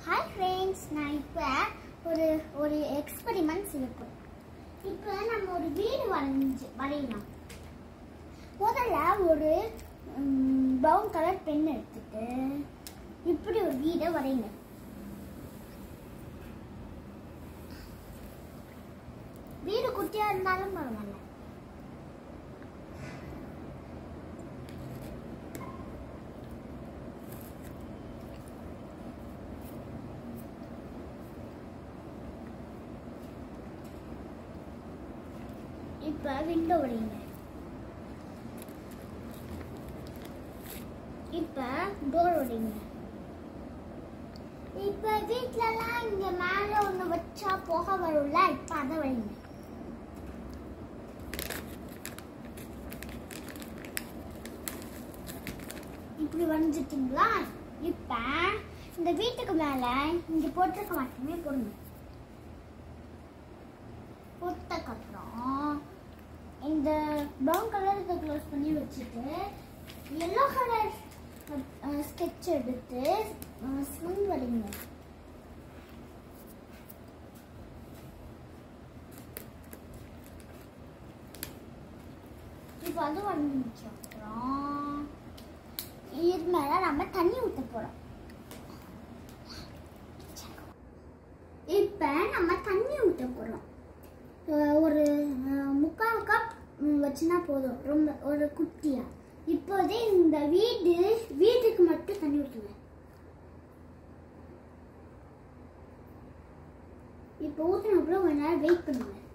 hi friends நான் இப்போ ஒரு ஒரு எக்ஸ்பெரிமெண்ட் செய்ய போகிறேன் இப்போ நம்ம ஒரு வீடு வரைஞ்சி வரையலாம் முதல்ல ஒரு ப்ரௌன் கலர் பென் எடுத்துட்டு இப்படி ஒரு வீடை வரையுங்க வீடு குட்டியாக இருந்தாலும் பரவாயில்ல இப்போ விண்டோ வரையுங்க இப்போ டோர் வரையுங்க இப்போ வீட்லலாம் இங்க மேல ஒண்ணு வச்சா புகை வரும்ல இப்போ அதை வைங்க இப்படி வரைஞ்சிட்டிங்களா இப்போ இந்த வீட்டுக்கு மேல இங்க போட்டிருக்க மட்டுமே போடுங்க போட்டதுக்கப்புறம் இந்த ப்ரௌன் கலர் இதை க்ளோஸ் பண்ணி வச்சுட்டு எல்லோ கலர் ஸ்கெட்ச் எடுத்து ஸ்விங் வரைங்க இப்போ அது வரைஞ்சிச்சு அப்புறம் இது மேலே நம்ம தண்ணி ஊற்ற போகிறோம் இப்போ நம்ம தண்ணி ஊற்ற போகிறோம் ஒரு அஹ், முக்கால் கப் வச்சுனா போதும் ரொம்ப ஒரு குட்டியா இப்போதே இந்த வீடு வீட்டுக்கு மட்டும் தண்ணி ஊற்றுங்க இப்போ ஊற்றின அப்புறம் கொஞ்ச நேரம் வெயிட் பண்ணுங்க